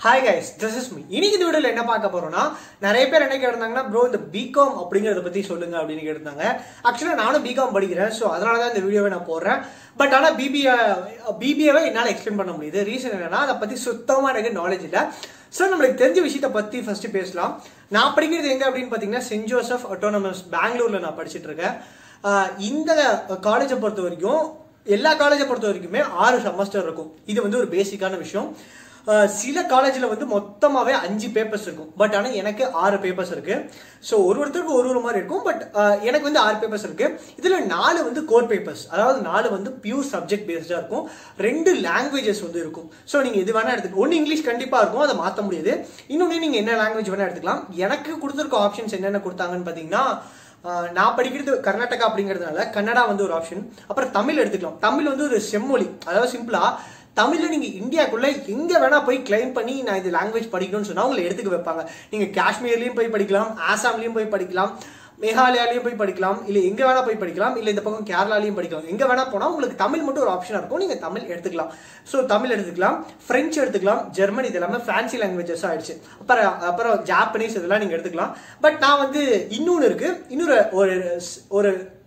hi guys this is me இன்னைக்கு இந்த வீடியோல என்ன பார்க்க போறோம்னா நிறைய பேர் என்ன கேட்டிருந்தாங்கன்னா ப்ரோ இந்த பிகாம் அப்படிங்கறத பத்தி சொல்லுங்க அப்படின்னு கேட்டிருந்தாங்க ஆக்சுவலா நானும் பிகாம் படிக்கிறேன் ஸோ அதனால தான் இந்த வீடியோவை நான் போடுறேன் பட் ஆனால் பிபிஏ பிபிஏவை என்னால் எக்ஸ்பிளைன் பண்ண முடியுது ரீசன் என்னன்னா அதை பத்தி சுத்தமா எனக்கு நாலேஜ் இல்லை ஸோ நம்மளுக்கு தெரிஞ்ச விஷயத்தை பத்தி ஃபர்ஸ்ட் பேசலாம் நான் படிக்கிறது எங்க அப்படின்னு பார்த்தீங்கன்னா சென்ட் ஜோசப் அட்டானமஸ் பெங்களூர்ல நான் படிச்சிட்டு இருக்கேன் ஆஹ் இந்த காலேஜை பொறுத்த வரைக்கும் எல்லா காலேஜை பொறுத்த வரைக்குமே ஆறு செமஸ்டர் இருக்கும் இது வந்து ஒரு பேசிக்கான விஷயம் அஹ் சில காலேஜில் வந்து மொத்தமாகவே அஞ்சு பேப்பர்ஸ் இருக்கும் பட் ஆனால் எனக்கு ஆறு பேப்பர்ஸ் இருக்கு ஸோ ஒரு ஒருத்தருக்கு ஒரு ஒரு மாதிரி இருக்கும் பட் எனக்கு வந்து ஆறு பேப்பர்ஸ் இருக்கு இதில் நாலு வந்து கோர் பேப்பர்ஸ் அதாவது நாலு வந்து பியூர் சப்ஜெக்ட் பேஸ்டாக இருக்கும் ரெண்டு லாங்குவேஜஸ் வந்து இருக்கும் ஸோ நீங்கள் இது வேணா எடுத்துக்கலாம் ஒன்று இங்கிலீஷ் கண்டிப்பாக இருக்கும் அதை மாற்ற முடியாது இன்னொன்று நீங்கள் என்ன லாங்குவேஜ் வேணா எடுத்துக்கலாம் எனக்கு கொடுத்துருக்க ஆப்ஷன்ஸ் என்னென்ன கொடுத்தாங்கன்னு பார்த்தீங்கன்னா ஆஹ் நான் படிக்கிறது கர்நாடகா அப்படிங்கிறதுனால கன்னடா வந்து ஒரு ஆப்ஷன் அப்புறம் தமிழ் எடுத்துக்கலாம் தமிழ் வந்து ஒரு செம்மொழி அதாவது சிம்பிளா தமிழ்ல நீங்க இந்தியாக்குள்ள எங்க வேணா போய் கிளைம் பண்ணி நான் இது லாங்குவேஜ் படிக்கணும்னு சொன்னா உங்களை எடுத்துக்க வைப்பாங்க நீங்க காஷ்மீர்லயும் போய் படிக்கலாம் ஆசாம்லயும் போய் படிக்கலாம் மேகாலயாலையும் போய் படிக்கலாம் இல்ல எங்க வேணா போய் படிக்கலாம் இல்ல இந்த பக்கம் கேரளாலையும் படிக்கலாம் எங்க வேணா போனா உங்களுக்கு தமிழ் மட்டும் ஒரு ஆப்ஷனா இருக்கும் நீங்க தமிழ் எடுத்துக்கலாம் ஸோ தமிழ் எடுத்துக்கலாம் பிரெஞ்சு எடுத்துக்கலாம் ஜெர்மன் இது எல்லாமே ஃபேன்சி லாங்குவேஜஸ் ஆயிடுச்சு அப்புறம் அப்புறம் ஜாப்பனீஸ் இதெல்லாம் நீங்க எடுத்துக்கலாம் பட் நான் வந்து இன்னொன்று இருக்கு இன்னொரு ஒரு ஒரு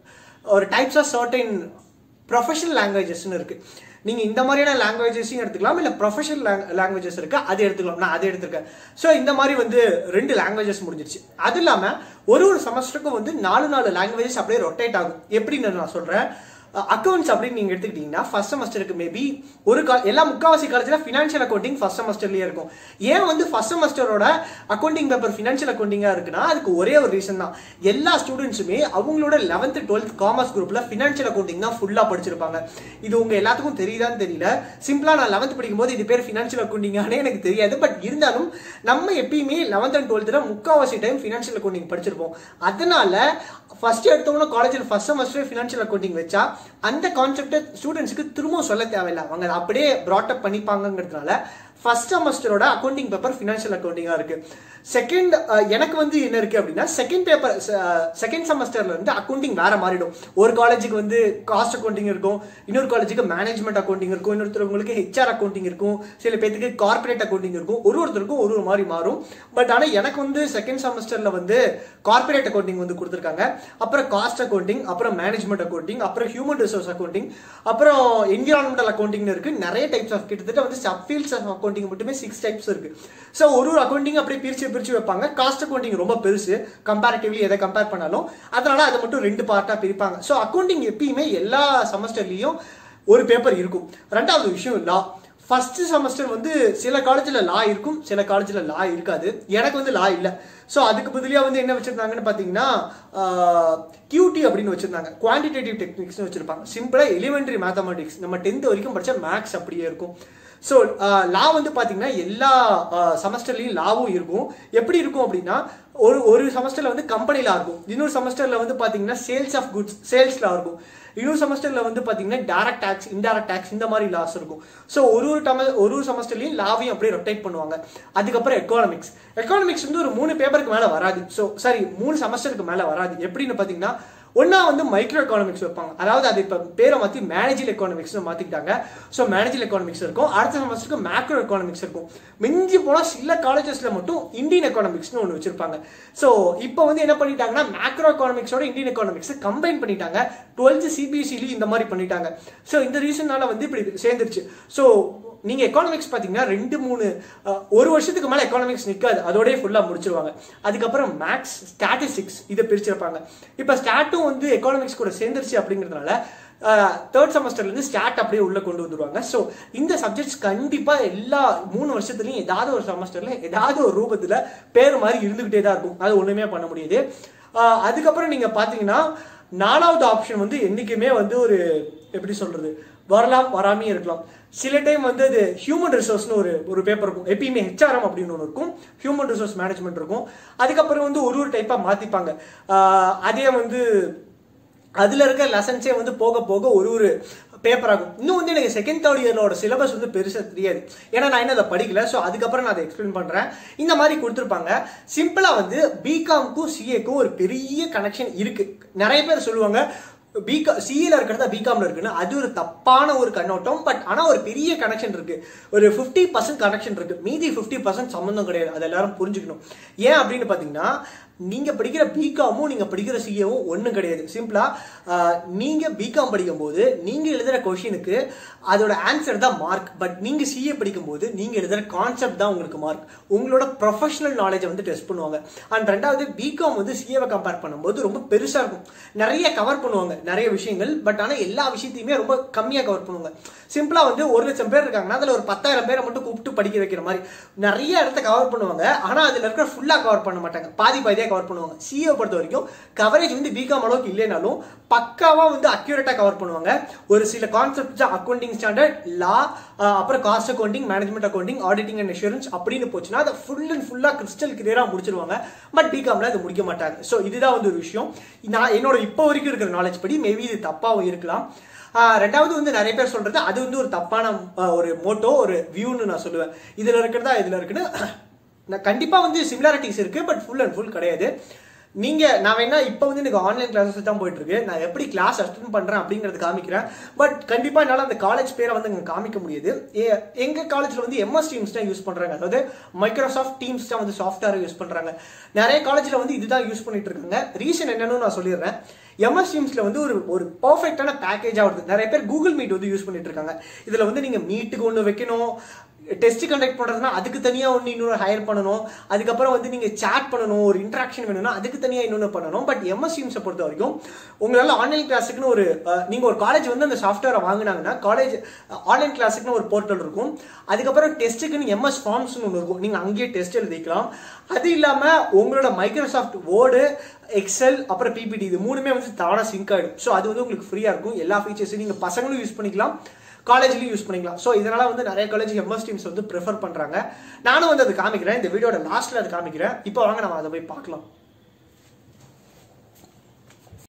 ஒரு டைப்ஸ் ஆஃப் சர்டைன் ப்ரொஃபஷனல் லாங்குவேஜஸ்னு இருக்கு நீங்க இந்த மாதிரியான லாங்குவேஜஸையும் எடுத்துக்கலாம் இல்ல ப்ரொஃபஷனல் லாங்குவேஜஸ் இருக்கு அது எடுத்துக்கலாம் நான் அதை எடுத்திருக்கேன் ஸோ இந்த மாதிரி வந்து ரெண்டு லாங்குவேஜஸ் முடிஞ்சிருச்சு அது இல்லாம ஒரு ஒரு செமஸ்டருக்கும் வந்து நாலு நாலு லாங்குவேஜஸ் அப்படியே ரொட்டேட் ஆகும் எப்படின்னு நான் சொல்றேன் அக்கௌண்ட்ஸ் அப்படின்னு நீங்க எடுத்துக்கிட்டீங்கன்னா ஃபர்ஸ்ட் செமஸ்டருக்கு மேபி ஒரு கா எல்லா முக்காவாசி காலேஜ்ல ஃபினான்ஷியல் அக்கௌண்டிங் ஃபர்ஸ்ட் செமஸ்டர்லயே இருக்கும் ஏன் வந்து ஃபர்ஸ்ட் செமஸ்டரோட அக்கௌண்டிங் பேப்பர் ஃபினான்ஷியல் அக்கௌண்டிங்கா இருக்குன்னா அதுக்கு ஒரே ஒரு ரீசன் தான் எல்லா ஸ்டூடெண்ட்ஸுமே அவங்களோட லெவன்த் டுவெல்த் காமர்ஸ் குரூப்ல ஃபினான்ஷியல் அக்கௌண்டிங் தான் ஃபுல்லா படிச்சிருப்பாங்க இது உங்க எல்லாத்துக்கும் தெரியுதான்னு தெரியல சிம்பிளா நான் லெவன்த் படிக்கும்போது இது பேர் ஃபினான்ஷியல் அக்கௌண்டிங்கானே எனக்கு தெரியாது பட் இருந்தாலும் நம்ம எப்பயுமே லெவன்த் அண்ட் டுவெல்த்ல முக்காவாசி டைம் ஃபினான்ஷியல் அக்கௌண்டிங் படிச்சிருப்போம் அதனால ஃபர்ஸ்ட் எடுத்தவங்க காலேஜில் ஃபர்ஸ்ட் செமஸ்டர் ஃபினான்ஷியல் அக்கௌண்டிங் வச்சா அந்த கான்செப்டை ஸ்டூடெண்ட்ஸ்க்கு திரும்பவும் சொல்ல தேவையில்லை அவங்க அதை அப்படியே ப்ராட்டப் பண்ணிப்பாங்கிறதுனால ஃபர்ஸ்ட் செமஸ்டரோட அக்கௌண்டிங் பேப்பர் ஃபினான்ஷியல் அக்கௌண்டிங்காக இருக்கு செகண்ட் எனக்கு வந்து என்ன இருக்கு அப்படின்னா செகண்ட் பேப்பர் செகண்ட் செமஸ்டர்ல இருந்து அக்கௌண்டிங் வேற மாறிடும் ஒரு காலேஜுக்கு வந்து காஸ்ட் அக்கௌண்டிங் இருக்கும் இன்னொரு காலேஜுக்கு மேனேஜ்மெண்ட் அக்கௌண்டிங் இருக்கும் இன்னொருத்தவங்களுக்கு ஹெச்ஆர் அக்கௌண்டிங் இருக்கும் சில பேத்துக்கு கார்பரேட் அக்கௌண்டிங் இருக்கும் ஒரு ஒருத்தருக்கும் ஒரு ஒரு மாதிரி மாறும் பட் ஆனால் எனக்கு வந்து செகண்ட் செமஸ்டர்ல வந்து கார்பரேட் அக்கௌண்டிங் வந்து கொடுத்துருக்காங்க அப்புறம் காஸ்ட் அக்கௌண்டிங் அப்புறம் மேனேஜ்மெண்ட் அக்கௌண்டிங் அப்புறம் ஹியூமன் ரிசோர்ஸ் அக்கௌண்டிங் அப்புறம் என்விரான்மெண்டல் அக்கௌண்டிங் இருக்கு நிறைய டைப்ஸ் ஆஃப் கிட்டத்தட்ட வந்து சப்ஃபீல்ட்ஸ் ஆஃப் அக்கௌண்டிங் மட்டுமே சிக்ஸ் டைப்ஸ் இருக்கு ஸோ ஒரு ஒரு அக்கௌண்டிங் அப்படியே பிரிச்சு பிரிச்சு வைப்பாங்க காஸ்ட் அக்கௌண்டிங் ரொம்ப பெருசு கம்பேரிட்டிவ்லி எதை கம்பேர் பண்ணாலும் அதனால அதை மட்டும் ரெண்டு பார்ட்டா பிரிப்பாங்க ஸோ அக்கௌண்டிங் எப்பயுமே எல்லா செமஸ்டர்லயும் ஒரு பேப்பர் இருக்கும் ரெண்டாவது விஷயம் லா ஃபர்ஸ்ட் செமஸ்டர் வந்து சில காலேஜில் லா இருக்கும் சில காலேஜில் லா இருக்காது எனக்கு வந்து லா இல்லை ஸோ அதுக்கு பதிலாக வந்து என்ன வச்சிருந்தாங்கன்னு பார்த்தீங்கன்னா கியூடி அப்படின்னு வச்சிருந்தாங்க குவான்டிடேட்டிவ் டெக்னிக்ஸ்னு வச்சிருப்பாங்க சிம்பிளாக எலிமெண்ட்ரி மேத்தமெட்டிக்ஸ் நம்ம டென்த் வரைக்கும் படிச்ச மேக்ஸ் அப்படியே இருக்கும் ஸோ லா வந்து பார்த்தீங்கன்னா எல்லா செமஸ்டர்லையும் லாவும் இருக்கும் எப்படி இருக்கும் அப்படின்னா ஒரு ஒரு செமஸ்டர்ல வந்து கம்பெனி லா இருக்கும் இன்னொரு செமஸ்டர்ல வந்து பார்த்தீங்கன்னா sales of goods sales law இருக்கும் இன்னொரு செமஸ்டர்ல வந்து பாத்தீங்கன்னா டைரக்ட் டாக்ஸ் இன்டைரக்ட் டாக்ஸ் இந்த மாதிரி லாஸ் இருக்கும் ஸோ ஒரு ஒரு டம ஒரு ஒரு செமஸ்டர்லயும் லாவையும் அப்படியே ரொட்டேட் பண்ணுவாங்க அதுக்கப்புறம் எக்கானமிக்ஸ் எக்கானமிக்ஸ் வந்து ஒரு மூணு பேப்பருக்கு மேல வராது ஸோ சாரி மூணு செமஸ்டருக்கு மேல வராது எப்படின்னு பாத்தீங்கன்னா ஒன்னா வந்து மைக்ரோ எக்கானமிக்ஸ் வைப்பாங்க அதாவது அது இப்போ பேரை மாற்றி மேனேஜில் எக்கானமிக்ஸ் மாற்றிக்கிட்டாங்க ஸோ மேனேஜில் எக்கானமிக்ஸ் இருக்கும் அடுத்த செமஸ்டருக்கு மேக்ரோ எக்கானமிக்ஸ் இருக்கும் மிஞ்சி போனால் சில காலேஜஸ்ல மட்டும் இந்தியன் எக்கானமிக்ஸ்னு ஒன்று வச்சிருப்பாங்க ஸோ இப்போ வந்து என்ன பண்ணிட்டாங்கன்னா மேக்ரோ எக்கானமிக்ஸோட இந்தியன் எக்கானமிக்ஸ் கம்பைன் பண்ணிட்டாங்க டுவெல்த் சிபிஎஸ்சிலையும் இந்த மாதிரி பண்ணிட்டாங்க ஸோ இந்த ரீசன்னால வந்து இப்படி சேர்ந்துருச்சு ஸோ நீங்க எக்கானமிக்ஸ் பாத்தீங்கன்னா ரெண்டு மூணு ஒரு வருஷத்துக்கு மேல எக்கானமிக்ஸ் நிக்காது அதோடய ஃபுல்லா முடிச்சிருவாங்க அதுக்கப்புறம் மேக்ஸ் ஸ்டாட்டிஸ்டிக்ஸ் இதை பிரிச்சிருப்பாங்க இப்ப ஸ்டாட்டும் வந்து எக்கானமிக்ஸ் கூட சேர்ந்துருச்சு அப்படிங்கிறதுனால தேர்ட் செமஸ்டர்ல இருந்து ஸ்டார்ட் அப்படியே உள்ள கொண்டு வந்துருவாங்க ஸோ இந்த சப்ஜெக்ட்ஸ் கண்டிப்பா எல்லா மூணு வருஷத்துலயும் ஏதாவது ஒரு செமஸ்டர்ல ஏதாவது ஒரு ரூபத்துல பேர் மாதிரி இருந்துகிட்டே தான் இருக்கும் அது ஒண்ணுமே பண்ண முடியாது அதுக்கப்புறம் நீங்க பாத்தீங்கன்னா நாலாவது ஆப்ஷன் வந்து என்னைக்குமே வந்து ஒரு எப்படி சொல்றது வரலாம் வராமே இருக்கலாம் சில டைம் வந்து அது ஹியூமன் ரிசோர்ஸ்னு ஒரு ஒரு பேப்பர் இருக்கும் எப்பயுமே ஹெச்ஆர்எம் அப்படின்னு ஒன்று இருக்கும் ஹியூமன் ரிசோர்ஸ் மேனேஜ்மெண்ட் இருக்கும் அதுக்கப்புறம் வந்து ஒரு ஒரு டைப்பாக மாற்றிப்பாங்க அதே வந்து அதில் இருக்க லெசன்ஸே வந்து போக போக ஒரு ஒரு பேப்பர் ஆகும் இன்னும் வந்து எனக்கு செகண்ட் தேர்ட் இயர்லோட சிலபஸ் வந்து பெருசாக தெரியாது ஏன்னா நான் என்ன அதை படிக்கல ஸோ அதுக்கப்புறம் நான் அதை எக்ஸ்பிளைன் பண்ணுறேன் இந்த மாதிரி கொடுத்துருப்பாங்க சிம்பிளாக வந்து பிகாம்க்கும் சிஏக்கும் ஒரு பெரிய கனெக்ஷன் இருக்கு நிறைய பேர் சொல்லுவாங்க பிகா சிஇல இருக்கிறதா பிகாம்ல இருக்குன்னு அது ஒரு தப்பான ஒரு கண்ணோட்டம் பட் ஆனா ஒரு பெரிய கனெக்ஷன் இருக்கு ஒரு ஃபிஃப்டி பர்சன்ட் கனெக்ஷன் இருக்கு மீதி ஃபிஃப்டி பர்சன்ட் சம்மந்தம் கிடையாது அதை எல்லாரும் புரிஞ்சுக்கணும் ஏன் அப்படின்னு பாத்தீங்கன்னா நீங்க படிக்கிற பிகாமும் நீங்க படிக்கிற சிஏவும் ஒன்றும் கிடையாது சிம்பிளா நீங்க பிகாம் படிக்கும்போது நீங்க எழுதுற கொஷினுக்கு அதோட ஆன்சர் தான் மார்க் பட் நீங்க சிஏ படிக்கும்போது நீங்க எழுதுற கான்செப்ட் தான் உங்களுக்கு மார்க் உங்களோட ப்ரொஃபஷனல் நாலேஜை வந்து டெஸ்ட் பண்ணுவாங்க அண்ட் ரெண்டாவது பிகாம் வந்து சிஏவை கம்பேர் பண்ணும்போது ரொம்ப பெருசா இருக்கும் நிறைய கவர் பண்ணுவாங்க நிறைய விஷயங்கள் பட் ஆனா எல்லா விஷயத்தையுமே ரொம்ப கம்மியா கவர் பண்ணுவாங்க சிம்பிளா வந்து ஒரு லட்சம் பேர் இருக்காங்கன்னா அதுல ஒரு பத்தாயிரம் பேரை மட்டும் கூப்பிட்டு படிக்க வைக்கிற மாதிரி நிறைய இடத்த கவர் பண்ணுவாங்க ஆனா அதுல இருக்கிற ஃபுல்லா கவர் பண்ண மாட்டாங்க பாதி பாதியா கவர் பண்ணுவாங்க சிஏ பொறுத்த வரைக்கும் கவரேஜ் வந்து பிகாம் அளவுக்கு இல்லைனாலும் பக்காவா வந்து அக்யூரேட்டா கவர் பண்ணுவாங்க ஒரு சில கான்செப்ட் அக்கௌண்டிங் ஸ்டாண்டர்ட் லா அப்புறம் cost accounting management accounting auditing and insurance அப்படின்னு போச்சுன்னா அதை ஃபுல் அண்ட் ஃபுல்லா கிறிஸ்டல் கிளியரா முடிச்சிருவாங்க பட் பிகாம்ல அது முடிக்க மாட்டாங்க ஸோ இதுதான் வந்து ஒரு விஷயம் நான் என்னோட இப்போ வரைக்கும் இருக்கிற நாலேஜ் படி மேபி இது தப்பாவும் இருக்கலாம் ஆஹ் ரெண்டாவது வந்து நிறைய பேர் சொல்றது அது வந்து ஒரு தப்பான ஆஹ் ஒரு மோட்டோ ஒரு வியூன்னு நான் சொல்லுவேன் இதுல இருக்கிறதா இதுல இருக்குன்னு நான் கண்டிப்பா வந்து சிமிலாரிட்டிஸ் இருக்கு பட் ஃபுல் அண்ட் ஃபுல் கிடையாது நீங்க நான் வேணா இப்போ வந்து எனக்கு ஆன்லைன் கிளாஸஸ் தான் போயிட்டு இருக்கு நான் எப்படி கிளாஸ் அட்டன் பண்றேன் அப்படிங்கறது காமிக்கிறேன் பட் கண்டிப்பா என்னால அந்த காலேஜ் பேரை வந்து இங்க காமிக்க முடியுது ஏ- எங்க காலேஜ்ல வந்து எம்எஸ் டீம்ஸ் தான் யூஸ் பண்றாங்க அதாவது மைக்ரோசாஃப்ட் டீம்ஸ் தான் வந்து சாஃப்ட்வேர் யூஸ் பண்றாங்க நிறைய காலேஜ்ல வந்து இதுதான் யூஸ் பண்ணிட்டு இருக்காங்க ரீசன் என்னன்னு நான் சொல்லிடுறேன் எம்எஸ் டீம்ஸ்ல வந்து ஒரு ஒரு பர்ஃபெக்டான பேக்கேஜா வருது நிறைய பேர் கூகுள் மீட் வந்து யூஸ் பண்ணிட்டு இருக்காங்க இதுல வந்து நீங்க மீட்டுக்கு ஒன்று வைக்கணும் டெஸ்ட் கண்டக்ட் பண்றதுனா அதுக்கு தனியா ஒன்று இன்னொரு ஹையர் பண்ணணும் அதுக்கப்புறம் வந்து நீங்க சேட் பண்ணணும் ஒரு இன்ட்ராக்ஷன் வேணும்னா அதுக்கு தனியா இன்னொன்று பண்ணணும் பட் எம்எஸ் டீம்ஸை பொறுத்த வரைக்கும் உங்களால ஆன்லைன் கிளாஸுக்குன்னு ஒரு அஹ், நீங்க ஒரு காலேஜ் வந்து அந்த சாஃப்ட்வேரை வாங்குனாங்கன்னா காலேஜ் ஆன்லைன் கிளாஸுக்குன்னு ஒரு போர்ட்டல் இருக்கும் அதுக்கப்புறம் டெஸ்ட்டுக்குன்னு எம்எஸ் ஃபார்ம்ஸ்னு ஒன்று இருக்கும் நீங்க அங்கேயே டெஸ்ட் எழுதிக்கலாம் அது இல்லாம உங்களோட மைக்ரோசாஃப்ட் வேர்டு எக்ஸல் அப்புறம் பிபிடி இது மூணுமே வந்து தானா சிங்க் ஆயிடும் ஸோ அது வந்து உங்களுக்கு ஃப்ரீயா இருக்கும் எல்லா ஃபீச்சர்ஸையும் நீங்க பசங்களும் யூஸ் பண்ணிக்கலாம் காலேஜ்லயும் யூஸ் பண்ணிக்கலாம் ஸோ இதனால வந்து நிறைய காலேஜ் எம்எஸ் டீம்ஸ் வந்து ப்ரிஃபர் பண்றாங்க நானும் வந்து அது காமிக்கிறேன் இந்த வீடியோட லாஸ்ட்ல அது காமிக்கிறேன் இப்போ வாங்க நம்ம அதை போய் பார்க்கலாம்